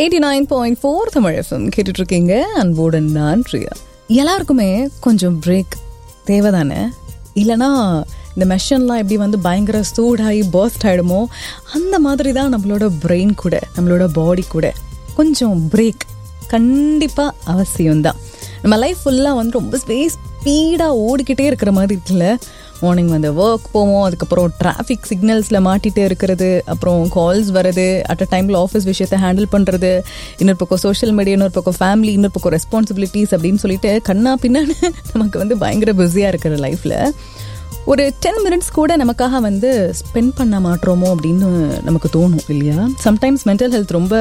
eighty nine point four Tamil FM கேட்டுட்டு இருக்கீங்க அன்போடு நான் பிரியா எல்லாருக்குமே கொஞ்சம் பிரேக் தேவைதானே இல்லைனா இந்த மெஷன்லாம் எப்படி வந்து பயங்கர சூடாகி பர்ஸ்ட் ஆகிடுமோ அந்த மாதிரி தான் நம்மளோட பிரெயின் கூட நம்மளோட பாடி கூட கொஞ்சம் பிரேக் கண்டிப்பாக அவசியம்தான் நம்ம லைஃப் ஃபுல்லாக வந்து ரொம்ப ஸ்பீடாக ஓடிக்கிட்டே இருக்கிற மாதிரி இருக்குல்ல மார்னிங் வந்து ஒர்க் போவோம் அதுக்கப்புறம் டிராஃபிக் சிக்னல்ஸில் மாட்டிகிட்டே இருக்கிறது அப்புறம் கால்ஸ் வருது அட் அ டைமில் ஆஃபீஸ் விஷயத்தை ஹேண்டில் பண்ணுறது இன்னொரு பக்கம் சோஷியல் மீடியா இன்னொரு பக்கம் ஃபேமிலி இன்னொரு பக்கம் ரெஸ்பான்சிபிலிட்டிஸ் அப்படின்னு சொல்லிட்டு கண்ணா பின்னான்னு நமக்கு வந்து பயங்கர பிஸியாக இருக்கிற லைஃப்பில் ஒரு டென் மினிட்ஸ் கூட நமக்காக வந்து ஸ்பெண்ட் பண்ண மாட்டோமோ அப்படின்னு நமக்கு தோணும் இல்லையா சம்டைம்ஸ் மென்டல் ஹெல்த் ரொம்ப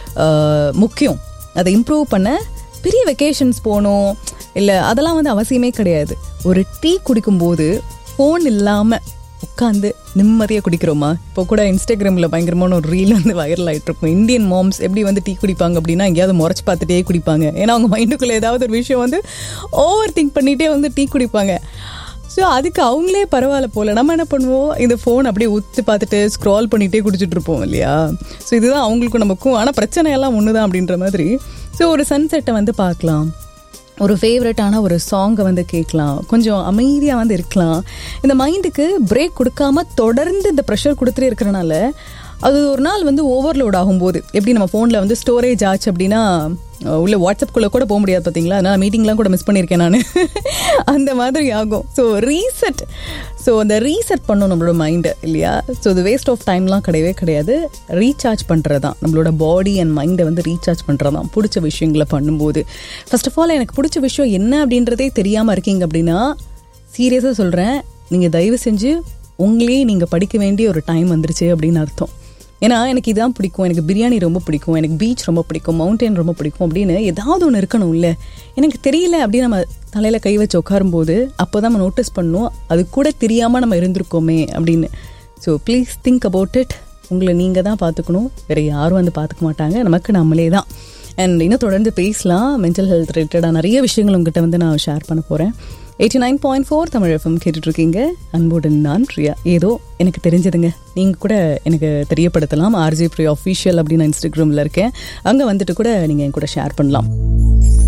ஆஹ், முக்கியம் அதை இம்ப்ரூவ் பண்ண பெரிய வெக்கேஷன்ஸ் போகணும் இல்லை அதெல்லாம் வந்து அவசியமே கிடையாது ஒரு டீ குடிக்கும்போது ஃபோன் இல்லாமல் உட்காந்து நிம்மதியாக குடிக்கிறோமா இப்போ கூட இன்ஸ்டாகிராமில் பயங்கரமான ஒரு ரீல் வந்து வைரல் ஆகிட்டு இருக்கும் இந்தியன் மாம்ஸ் எப்படி வந்து டீ குடிப்பாங்க அப்படின்னா எங்கேயாவது முறைச்சி பார்த்துட்டே குடிப்பாங்க ஏன்னா அவங்க மைண்டுக்குள்ளே ஏதாவது ஒரு விஷயம் வந்து ஓவர் திங்க் பண்ணிகிட்டே வந்து டீ குடிப்பாங்க ஸோ அதுக்கு அவங்களே பரவாயில்ல போல நம்ம என்ன பண்ணுவோம் இந்த ஃபோன் அப்படியே ஊற்றி பார்த்துட்டு ஸ்க்ரால் பண்ணிகிட்டே குடிச்சிட்டு இருப்போம் இல்லையா ஸோ இதுதான் அவங்களுக்கும் நமக்கும் ஆனால் பிரச்சனை எல்லாம் ஒன்று தான் அப்படின்ற மாதிரி ஸோ ஒரு சன்செட்டை வந்து பார்க்கலாம் ஒரு ஃபேவரட்டான ஒரு சாங்கை வந்து கேட்கலாம் கொஞ்சம் அமைதியாக வந்து இருக்கலாம் இந்த மைண்டுக்கு பிரேக் கொடுக்காம தொடர்ந்து இந்த ப்ரெஷர் கொடுத்துட்டே இருக்கிறனால அது ஒரு நாள் வந்து ஓவர்லோட் ஆகும்போது எப்படி நம்ம ஃபோனில் வந்து ஸ்டோரேஜ் ஆச்சு அப்படின்னா அஹ், உள்ள வாட்ஸ்அப்குள்ளே கூட போக முடியாது பார்த்தீங்களா அதனால் மீட்டிங்லாம் கூட மிஸ் பண்ணியிருக்கேன் நான் அந்த மாதிரி ஆகும் ஸோ ரீசெட் ஸோ அந்த ரீசெட் பண்ணும் நம்மளோட மைண்டை இல்லையா ஸோ இது வேஸ்ட் ஆஃப் டைம்லாம் கிடையவே கிடையாது ரீசார்ஜ் பண்ணுறது தான் நம்மளோட பாடி அண்ட் மைண்டை வந்து ரீசார்ஜ் பண்ணுறது தான் பிடிச்ச விஷயங்களை பண்ணும்போது ஃபர்ஸ்ட் ஆஃப் ஆல் எனக்கு பிடிச்ச விஷயம் என்ன அப்படின்றதே தெரியாமல் இருக்கீங்க அப்படின்னா சீரியஸாக சொல்கிறேன் நீங்கள் தயவு செஞ்சு உங்களையே நீங்கள் படிக்க வேண்டிய ஒரு டைம் வந்துருச்சு அப்படின்னு அர்த்தம் ஏன்னா எனக்கு இதான் பிடிக்கும் எனக்கு பிரியாணி ரொம்ப பிடிக்கும் எனக்கு பீச் ரொம்ப பிடிக்கும் மவுண்டன் ரொம்ப பிடிக்கும் அப்படின்னு ஏதாவது ஒன்று இருக்கணும் இல்லை எனக்கு தெரியல அப்படின்னு நம்ம தலையில் கை வச்சு உட்காரும்போது அப்போ தான் நம்ம நோட்டீஸ் பண்ணணும் அது கூட தெரியாமல் நம்ம இருந்திருக்கோமே அப்படின்னு so please think about it உங்களை நீங்கள் தான் பார்த்துக்கணும் வேறு யாரும் வந்து பார்த்துக்க மாட்டாங்க நமக்கு நம்மளே தான் அண்ட் இன்னும் தொடர்ந்து பேசலாம் மென்டல் ஹெல்த் ரிலேட்டடாக நிறைய விஷயங்கள் உங்ககிட்ட வந்து நான் ஷேர் பண்ண போகிறேன் eighty nine point four Tamil FM கேட்டுட்ருக்கீங்க அன்புடன் நான் பிரியா ஏதோ எனக்கு தெரிஞ்சதுங்க நீங்கள் கூட எனக்கு தெரியப்படுத்தலாம் ஆர்ஜே பிரியா அஃபீஷியல் அப்படின்னு நான் இன்ஸ்டாகிராமில் இருக்கேன் அங்கே வந்துட்டு கூட நீங்கள் என் கூட ஷேர் பண்ணலாம்